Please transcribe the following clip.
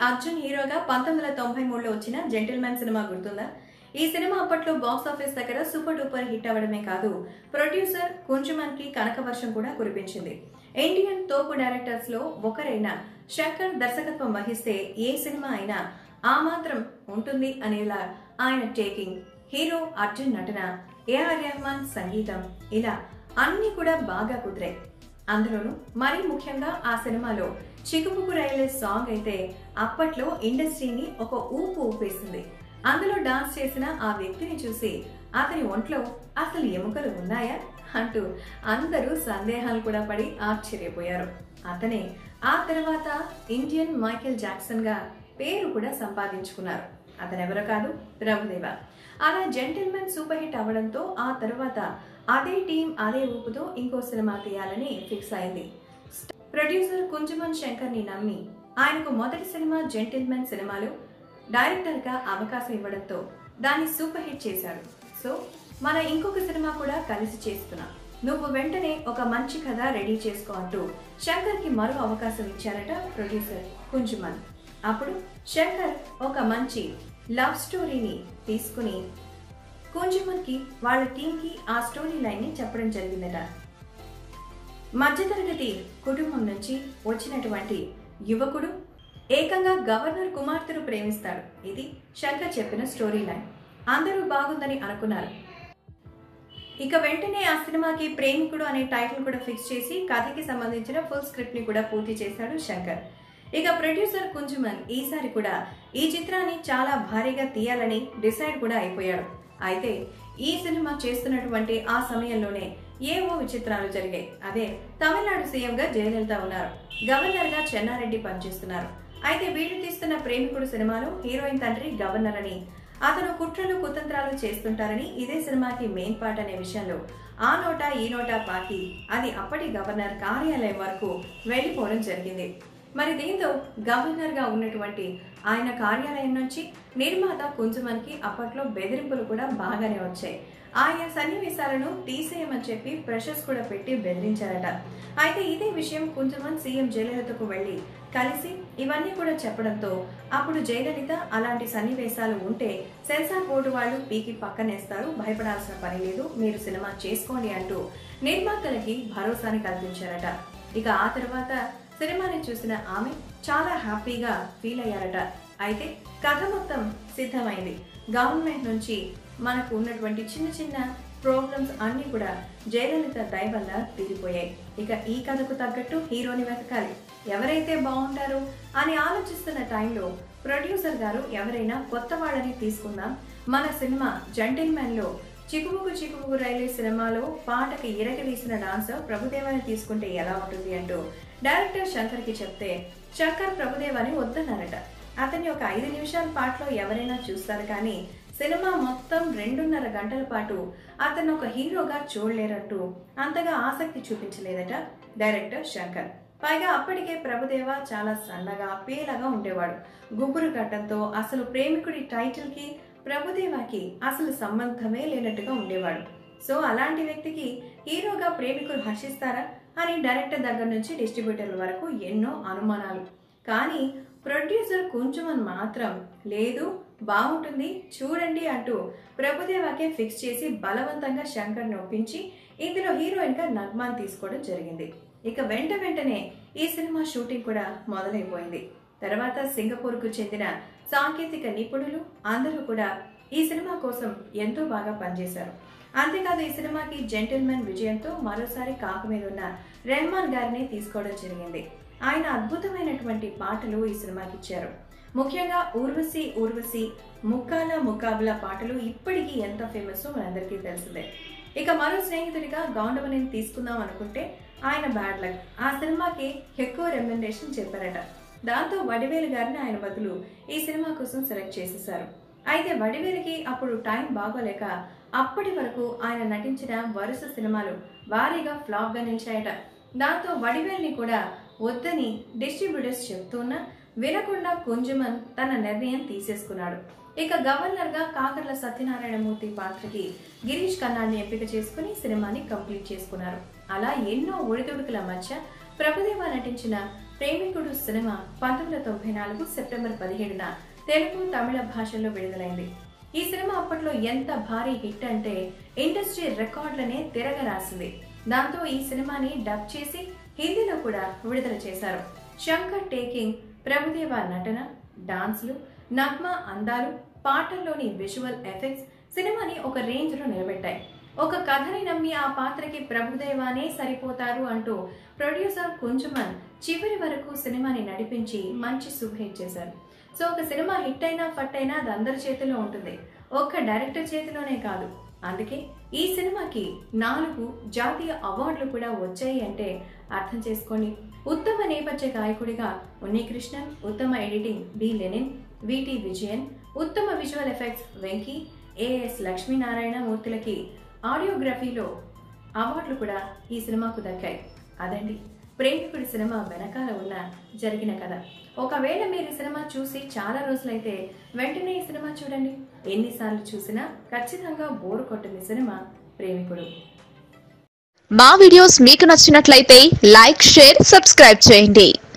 అర్జున్ హీరోగా పంతొమ్మిది వందల తొంభై మూడులో వచ్చిన జెంటిల్మెన్ సినిమా గుర్తుందా ఈ సినిమా అప్పట్లో బాక్స్ ఆఫీస్ దగ్గర సూపర్ డూపర్ హిట్ అవ్వడమే కాదు ప్రొడ్యూసర్ కుంచుమన్ కి కనకవర్షం కూడా కురిపించింది ఇండియన్ తోపు డైరెక్టర్స్ లో ఒకరైన శంకర్ దర్శకత్వం వహిస్తే ఏ సినిమా అయినా ఆ మాత్రం ఉంటుంది అనేలా ఆయన టేకింగ్ హీరో అర్జున్ నటన ఏఆర్ రెహమాన్ సంగీతం ఇలా అన్ని కూడా బాగా కుదిరాయి అందులోనూ మరీ ముఖ్యంగా ఆ సినిమాలో చికుపుకు రైలే సాంగ్ అయితే అప్పట్లో ఇండస్ట్రీని ఒక ఊపు ఊపేసింది అందులో డాన్స్ చేసిన ఆ వ్యక్తిని చూసి అతని ఒంట్లో అసలు ఎముకలు ఉన్నాయా అంటూ అందరూ సందేహాలు కూడా పడి ఆశ్చర్యపోయారు అతనే ఆ తర్వాత ఇండియన్ మైకేల్ జాక్సన్ గా పేరు కూడా సంపాదించుకున్నారు అతనెవరో కాదు ప్రభుదేవ అలా జెంటిల్మెన్ సూపర్ హిట్ అవ్వడంతో ఆ తర్వాత అదే టీం అదే ఊపుతో ఇంకో సినిమా తీయాలని ఫిక్స్ అయింది ప్రొడ్యూసర్ కుంజుమన్ శంకర్ ని నమ్మి ఆయనకు మొదటి సినిమా జెంటిల్మెన్ సినిమాలో డైరెక్టర్ గా అవకాశం ఇవ్వడంతో దాన్ని సూపర్ హిట్ చేశాడు సో మన ఇంకొక సినిమా కూడా కలిసి చేస్తున్నా నువ్వు వెంటనే ఒక మంచి కథ రెడీ చేసుకో అంటూ శంకర్ కి మరో అవకాశం ఇచ్చారట ప్రొడ్యూసర్ కుంజుమన్ అప్పుడు శంకర్ ఒక మంచి లవ్ స్టోరీని తీసుకుని కుంజుమన్ కి వాళ్ళ టీం కి ఆ స్టోరీ లైన్ ని చెప్పడం జరిగిందట మధ్యతరగతి కుటుంబం నుంచి వచ్చినటువంటి యువకుడు ఏకంగా గవర్నర్ కుమార్తెను ప్రేమిస్తాడు ఇది శంకర్ చెప్పిన స్టోరీ లైన్ అందరూ బాగుందని అనుకున్నారు ఇక వెంటనే ఆ సినిమాకి ప్రేమికుడు అనే టైటిల్ కూడా ఫిక్స్ చేసి కథకి సంబంధించిన ఫుల్ స్క్రిప్ట్ ని కూడా పూర్తి చేశాడు శంకర్ ఇక ప్రొడ్యూసర్ కుంజుమన్ ఈసారి కూడా ఈ చిత్రాన్ని చాలా భారీగా తీయాలని డిసైడ్ కూడా అయిపోయాడు అయితే ఈ సినిమా చేస్తున్నటువంటి ఆ సమయంలోనే ఏవో విచిత్రాలు జరిగాయి అదే తమిళనాడు సీఎంగా జయలలిత ఉన్నారు గవర్నర్ గా చెన్నారెడ్డి పనిచేస్తున్నారు అయితే వీళ్ళు తీస్తున్న ప్రేమికుడు సినిమాలో హీరోయిన్ తండ్రి గవర్నర్ అని అతను కుట్రలు కుతంత్రాలు చేస్తుంటారని ఇదే సినిమాకి మెయిన్ పార్ట్ అనే విషయంలో ఆ నోట ఈ నోట పాకి అది అప్పటి గవర్నర్ కార్యాలయం వరకు వెళ్ళిపోవడం జరిగింది మరి దీంతో గవర్నర్ గా ఉన్నటువంటి ఆయన కార్యాలయం నుంచి నిర్మాత కుంజుమన్కి అప్పట్లో బెదిరింపులు కూడా బాగానే వచ్చాయి ఆయా సన్నివేశాలను తీసేయమని చెప్పి ప్రెషర్స్ కూడా పెట్టి బెదిరించారట అయితే ఇదే విషయం కుంజుమన్ సీఎం జయలలితకు వెళ్లి కలిసి ఇవన్నీ కూడా చెప్పడంతో అప్పుడు జయలలిత అలాంటి సన్నివేశాలు ఉంటే సెన్సార్ బోర్డు వాళ్ళు పీకి పక్కనేస్తారు భయపడాల్సిన పని లేదు మీరు సినిమా చేసుకోండి అంటూ నిర్మాతలకి భరోసాని కల్పించారట ఇక ఆ తర్వాత సినిమాని చూసిన ఆమె చాలా హ్యాపీగా ఫీల్ అయ్యారట అయితే కథ మొత్తం సిద్ధమైంది గవర్నమెంట్ నుంచి మనకు ఉన్నటువంటి చిన్న చిన్న ప్రాబ్లమ్స్ అన్ని కూడా జయలలిత దయ వల్ల తీరిపోయాయి ఇక ఈ కథకు తగ్గట్టు హీరోని వెతకాలి ఎవరైతే బాగుంటారు అని ఆలోచిస్తున్న టైంలో ప్రొడ్యూసర్ గారు ఎవరైనా కొత్త వాళ్ళని తీసుకుందాం మన సినిమా జంటిల్మెన్ లో చికుముకు చికుముకు రైలే సినిమాలో పాటకి ఇరటి వేసిన డాన్సర్ ప్రభుదేవాని తీసుకుంటే ఎలా ఉంటుంది అంటూ డైరెక్టర్ శంకర్ కి చెప్తే శంకర్ ప్రభుదేవాని వద్దన్నారట అతని ఒక ఐదు నిమిషాల పాటలో ఎవరైనా చూస్తారు కానీ సినిమా మొత్తం రెండున్నర గంటల పాటు అతను ఒక హీరోగా చూడలేరంటూ అంతగా ఆసక్తి చూపించలేదట డైరెక్టర్ శంకర్ పైగా అప్పటికే ప్రభుదేవ చాలా సన్నగా పేలగా ఉండేవాడు గుబురు గడ్డంతో అసలు ప్రేమికుడి టైటిల్ కి ప్రభుదేవాకి అసలు సంబంధమే లేనట్టుగా ఉండేవాడు సో అలాంటి వ్యక్తికి హీరోగా ప్రేమికులు హర్షిస్తారా అని డైరెక్టర్ దగ్గర నుంచి డిస్ట్రిబ్యూటర్ల వరకు ఎన్నో అనుమానాలు కానీ ప్రొడ్యూసర్ కుంచుమన్ మాత్రం లేదు బాగుంటుంది చూడండి అంటూ ప్రభుదేవాకే ఫిక్స్ చేసి బలవంతంగా శంకర్ని ఒప్పించి ఇందులో హీరోయిన్ గా నగ్మాన్ తీసుకోవడం జరిగింది ఇక వెంట వెంటనే ఈ సినిమా షూటింగ్ కూడా మొదలైపోయింది తర్వాత సింగపూర్ కు చెందిన సాంకేతిక నిపుణులు అందరూ కూడా ఈ సినిమా కోసం ఎంతో బాగా పనిచేశారు అంతేకాదు ఈ సినిమాకి జెంటిల్మెన్ విజయంతో మరోసారి కాకు మీద ఉన్న రెహమాన్ గారిని తీసుకోవడం జరిగింది ఆయన అద్భుతమైనటువంటి పాటలు ఈ సినిమాకి ఇచ్చారు ముఖ్యంగా ఊర్వశి ఊర్వశి ముక్కాల ముకాబులా పాటలు ఇప్పటికీ ఎంత ఫేమస్ మనందరికీ తెలిసిందే ఇక మరో స్నేహితుడిగా గౌండవని తీసుకుందాం అనుకుంటే ఆయన బ్యాడ్ లక్ ఆ సినిమాకి ఎక్కువ రెమ్యునరేషన్ చెప్పారట దాంతో వడివేలు గారిని ఆయన బదులు ఈ సినిమా కోసం సెలెక్ట్ చేసేశారు అయితే వడివేలుకి అప్పుడు టైం బాగోలేక అప్పటి వరకు ఆయన నటించిన వరుస సినిమాలు భారీగా ఫ్లాప్ గా నిలిచాయట దాంతో వడివేల్ని కూడా వద్దని డిస్ట్రిబ్యూటర్స్ చెప్తున్నా వినకుండా కుంజమన్ తన నిర్ణయం తీసేసుకున్నాడు ఇక గవర్నర్ గా కాకర్ల సత్యనారాయణమూర్తి పాత్రకి గిరీష్ కన్నాన్ని ఎంపిక చేసుకుని సినిమాని కంప్లీట్ చేసుకున్నారు అలా ఎన్నో ఒడిదుడుకుల మధ్య ప్రభుదేవ నటించిన ప్రేమికుడు సినిమా పంతొమ్మిది వందల తొంభై నాలుగు సెప్టెంబర్ పదిహేడున తెలుగు తమిళ భాషల్లో విడుదలైంది ఈ సినిమా అప్పట్లో ఎంత భారీ హిట్ అంటే ఇండస్ట్రీ రికార్డులనే తిరగరాసింది దాంతో ఈ సినిమాని డబ్ చేసి హిందీలో కూడా విడుదల చేశారు శంకర్ టేకింగ్ ప్రభుదేవ నటన డాన్స్లు నగ్మ అందాలు పాటల్లోని విజువల్ ఎఫెక్ట్స్ సినిమాని ఒక రేంజ్ లో నిలబెట్టాయి ఒక కథని నమ్మి ఆ పాత్రకి ప్రభుదేవానే సరిపోతారు అంటూ ప్రొడ్యూసర్ కుంజమన్ చివరి వరకు సినిమాని నడిపించి మంచి సూపర్ హిట్ చేశారు సో ఒక సినిమా హిట్ అయినా ఫట్ అయినా అది అందరి చేతిలో ఉంటుంది ఒక్క డైరెక్టర్ చేతిలోనే కాదు అందుకే ఈ సినిమాకి నాలుగు జాతీయ అవార్డులు కూడా వచ్చాయి అంటే అర్థం చేసుకోండి ఉత్తమ నేపథ్య గాయకుడిగా ఉన్నికృష్ణన్ ఉత్తమ editing B Lenin VT Vijayan ఉత్తమ visual effects Venky AS Lakshminarayana మూర్తులకి ఆడియోగ్రఫీలో అవార్డులు కూడా ఈ సినిమాకు దక్కాయి అదండి ప్రేమికుడి సినిమా వెనకాల ఉన్న జరిగిన కథ ఒకవేళ మీరు ఈ సినిమా చూసి చాలా రోజులైతే వెంటనే ఈ సినిమా చూడండి ఎన్నిసార్లు చూసినా ఖచ్చితంగా బోరు కొట్టింది సినిమా ప్రేమికుడు మా వీడియోస్ మీకు నచ్చినట్లయితే లైక్ షేర్ సబ్స్క్రైబ్ చేయండి